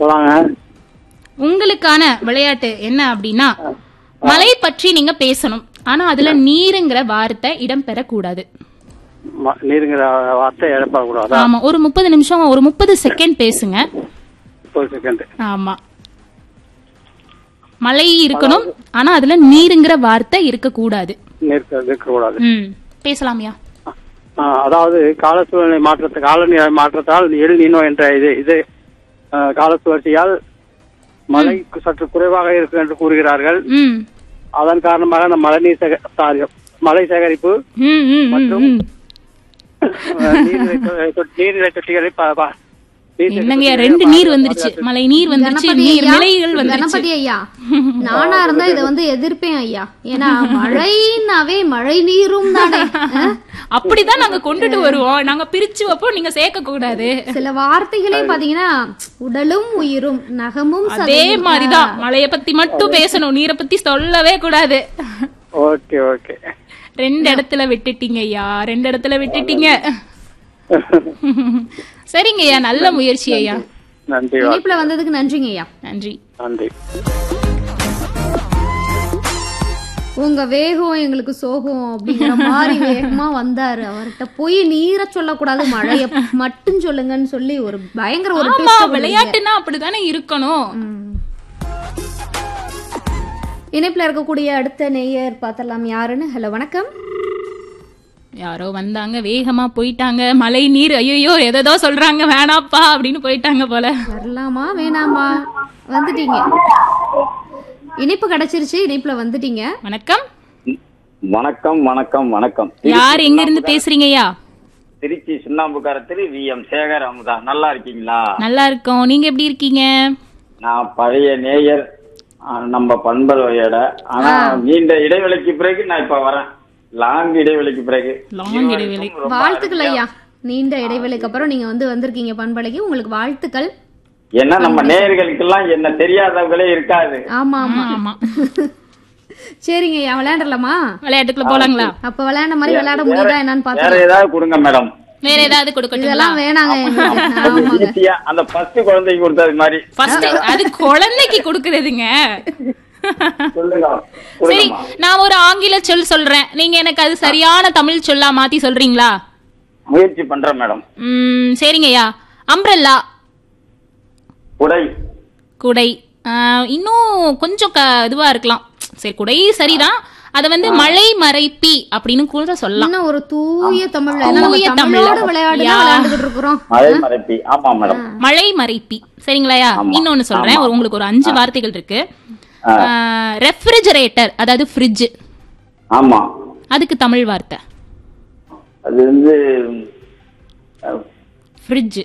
போலாங்க உங்களுக்கான விளையாட்டு என்ன அப்படின்னா மலை பற்றி நீங்க பேசணும் ஆனா அதுல நீருங்கிற வார்த்தை இடம் பெறக்கூடாது ம- நீருங்கிற வார்த்தை இழப்பக்கூடாதா ஆமா ஒரு முப்பது நிமிஷம் ஒரு முப்பது செகண்ட் பேசுங்க ஒரு செகண்ட் ஆமா மலை இருக்கணும் ஆனா அதுல நீருங்கிற வார்த்தை இருக்கக்கூடாது நீர் இருக்கக்கூடாது ம் பேசலாமியா ஆ, அதாவது கால சூழ்நிலை மாற்றத்தை காலநிலை மாற்றத்தால் எல் நீனோ என்ற இது இது ஆ, கால சுழற்சியால் மழை சற்று குறைவாக இருக்கும் என்று கூறுகிறார்கள் ம் அதன் காரணமாக அந்த மழைநீர் சேக சாரி, மழை சேகரிப்பு ம் ம் ம் ம் ஆ, நீர்நிலை தொ- நீர்நிலை தொட்டிகளை ப- ப- நீர் என்னங்கய்யா ரெண்டு நீர் வந்துருச்சு மழை நீர் வந்துருச்சு கணபதி நீர் ஐயா நிலைகள் வந்துருச்சு கணபதி ஐயா நானா இருந்தா இதை வந்து எதிர்ப்பேன் ஐயா ஏன்னா மழைனாவே மழை நீரும் தானே அஹ்? அப்படிதான் நாங்க கொண்டுட்டு வருவோம் நாங்க பிரிச்சு வைப்போம் நீங்க சேர்க்க கூடாது சில வார்த்தைகளே பாத்தீங்கன்னா உடலும் உயிரும் நகமும் அதே சதையும். மாதிரிதான் மழைய பத்தி மட்டும் பேசணும் நீரை பத்தி சொல்லவே கூடாது ஓகே ஓகே ரெண்டு இடத்துல விட்டுட்டீங்க ஐயா ரெண்டு இடத்துல விட்டுட்டீங்க சரிங்க ஐயா நல்ல முயற்சி ஐயா நன்றி இணைப்புல வந்ததுக்கு நன்றிங்க ஐயா நன்றி நன்றி உங்க வேகம் எங்களுக்கு சோகம் அப்படிங்கிற மாதிரி வேகமா வந்தாரு அவர்கிட்ட போய் நீரை சொல்லக்கூடாது மழைய மட்டும் சொல்லுங்கன்னு சொல்லி ஒரு பயங்கர ஒரு ஆமா twist அ கொடுத்தீங்க. விளையாட்டுன்னா அப்படித்தானே இருக்கணும் ம். இணைப்புல இருக்கக்கூடிய அடுத்த நேயர் பார்த்தலாம் யாருன்னு ஹலோ வணக்கம் யாரோ வந்தாங்க வேகமா போயிட்டாங்க மழை நீர் ஐயோ எதோ சொல்றாங்க வேணாப்பா அப்படின்னு போயிட்டாங்க போல வரலாமா வேணாமா வந்துட்டீங்க இணைப்பு கிடைச்சிருச்சு இணைப்புல வந்துட்டீங்க வணக்கம் வணக்கம் வணக்கம் வணக்கம் யார் எங்க இருந்து பேசுறீங்க ஐயா திருச்சி சுண்ணாம்புக்காரத்தில் வி எம் சேகர் அமுதா நல்லா இருக்கீங்களா நல்லா இருக்கோம் நீங்க எப்படி இருக்கீங்க நான் பழைய நேயர் ஆ, நம்ம பண்பலையோட ஆனா நீண்ட இடைவெளிக்கு பிறகு நான் இப்ப வரேன் லாங் இடைவெளிக்கு பிறகு லாங் இடைவெளி வாழ்த்துக்கள் ஐயா நீண்ட இடைவெளிக்கு அப்புறம் நீங்க வந்து வந்திருக்கீங்க பண்பலைக்கு உங்களுக்கு வாழ்த்துக்கள் ஏன்னா நம்ம நேயர்களுக்கெல்லாம் என்ன தெரியாதவங்களே இருக்காது ஆமா ஆமா ஆமா சரிங்க ஐயா விளையாடலாமா விளையாட்டுக்குள்ள போலாங்களா அப்ப விளையாண்ட மாதிரி விளையாட முடியுதா என்னன்னு வேற பாத்து ஏதாவது கொடுங்க மேடம் வேற ஏதாவது கொடுக்கட்டுங்களா இதெல்லாம் வேணாங்க எங்களுக்கு. ஆமாங்க ஈஸியா அந்த ஃபர்ஸ்ட் குழந்தைக்கு கொடுத்தது மாதிரி ஃபர்ஸ்ட் அது குழந்தைக்கு கொடுக்கறதுங்க சொல்லுங்க சரி கொடுங்கம்மா நான் ஒரு ஆங்கில சொல் சொல்றேன் நீங்க எனக்கு அது சரியான தமிழ் சொல்லா மாத்தி சொல்றீங்களா முயற்சி பண்றேன் மேடம் ம் சரிங்கய்யா அம்ப்ரெல்லா உடை குடை ஆஹ், இன்னும் கொஞ்சம் க- இதுவா இருக்கலாம் சரி குடை சரிதான் அத வந்து மழை மறைப்பி அப்படின்னு கூட சொல்லலாம் இன்னும் ஒரு தூய தமிழ்ல ஏன்னா நம்ம தூய தமிழோட தமிழ்ல. விளையாடு யா. விளையாண்டுகிட்டு இருக்கிறோம் மழை மறைப்பி ஆமா மேடம் மழை மறைப்பி சரிங்களாயா ஆமா. இன்னொன்னு சொல்றேன் ஒரு உங்களுக்கு ஒரு அஞ்சு வார்த்தைகள் இருக்கு ரெஃப்ரிஜரேட்டர் அதாவது ஃப்ரிட்ஜ் ஆமா அதுக்கு தமிழ் வார்த்தை அது வந்து அஹ், ஃப்ரிட்ஜ்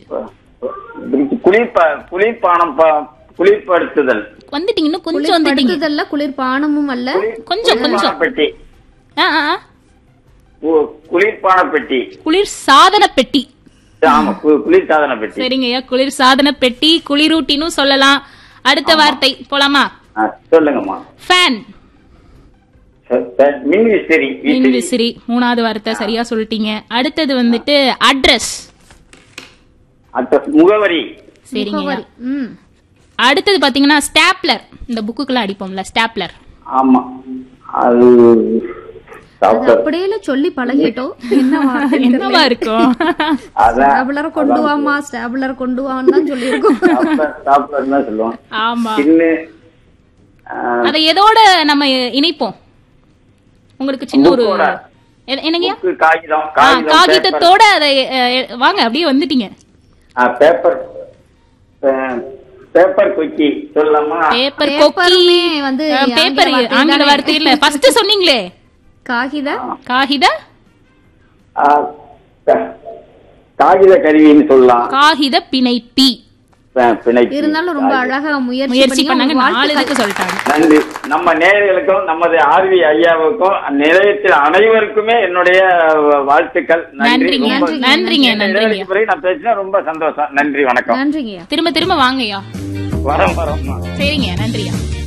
குளிர்ப குளிர்பானம் ப- குளிர்படுத்துதல் வந்துட்டீங்க இன்னும் கொஞ்சம் வந்துட்டீங்க படுத்துதல்ல குளிர் பானமும் அல்ல கொஞ்சம் கொஞ்சம் குளிர்பான பெட்டி ஆ, ஆ, ஆ. ஓ, குளிர்பான பெட்டி குளிர் சாதன பெட்டி ஆமா கு- குளிர் சாதன பெட்டி சரிங்கய்யா குளிர் சாதன பெட்டி குளிரூட்டினும் சொல்லலாம் அடுத்த வார்த்தை போலாமா ஆ, சொல்லுங்கம்மா ஃபேன் ச- ச- மின் விசிறி மின் விசிறி விசிறி மூணாவது வார்த்தை சரியா சொல்லிட்டீங்க அடுத்தது வந்துட்டு அட்ரஸ் அடுத்த முகவரி சரிங்க முகவரி. ம் அடுத்தது பாத்தீங்கன்னா ஸ்டாப்லர் இந்த புக்குக்கெல்லாம் அடிப்போம்ல ஸ்டாப்லர் ஆமா அது அது டாக்டர் அப்படியே சொல்லி பழகிட்டோம் என்ன வார்த்தை என்னவா இருக்கும் அதான் ஸ்டாபுலர் கொண்டு வாமா ஸ்டாபுலர் கொண்டு வான்னு தான் சொல்லியிருக்கோம் டாக்டர் டாக்டர் தான் சொல்லுவோம் ஆமா சின்ன அதை எதோட நம்ம இணைப்போம் உங்களுக்கு சின்ன ஒரு புக்கோட. எ- என்னங்கய்யா புக்கு, காகிதம் ஆ, காகிதம் காகிதத்தோட அதை அஹ், எ- வாங்க அப்படியே வந்துட்டீங்க பேப்பர் பேப்பர் குக்கி சொல்லலாமா பேப்பர் கொக்கி பேப்பருமே வந்து பேப்பர் ஆங்கில வார்த்தை ஆங்கில தானே. வார்த்தை இல்ல ஃபர்ஸ்ட் சொன்னீங்களே காகித காகித ஆ, க- காகித கருவின்னு சொல்லலாம் காகித பிணைப்பி ப- பிணைப்பு. இருந்தாலும் ரொம்ப அழகா முயற்சி முயற்சி பண்ணி பண்ணாங்க உங்களுக்கு நாலு வாழ்த்துக்கள். இதுக்கு சொல்லிட்டாங்க நன்றி நம்ம நேயர்களுக்கும் நமது ஆர்வி ஐயாவுக்கும் நிலையத்தில் அனைவருக்குமே என்னுடைய வாழ்த்துக்கள் நன்றி நன்றிங்க, ரொம்ப- நன்றிங்க, இந்த நன்றிங்க. இடைவெளிக்கு பிறகு நான் பேசினா ரொம்ப சந்தோஷம் நன்றி வணக்கம் நன்றிங்கய்யா திரும்ப திரும்ப வாங்கய்யா வரோம் வரோம் சரிங்க நன்றியா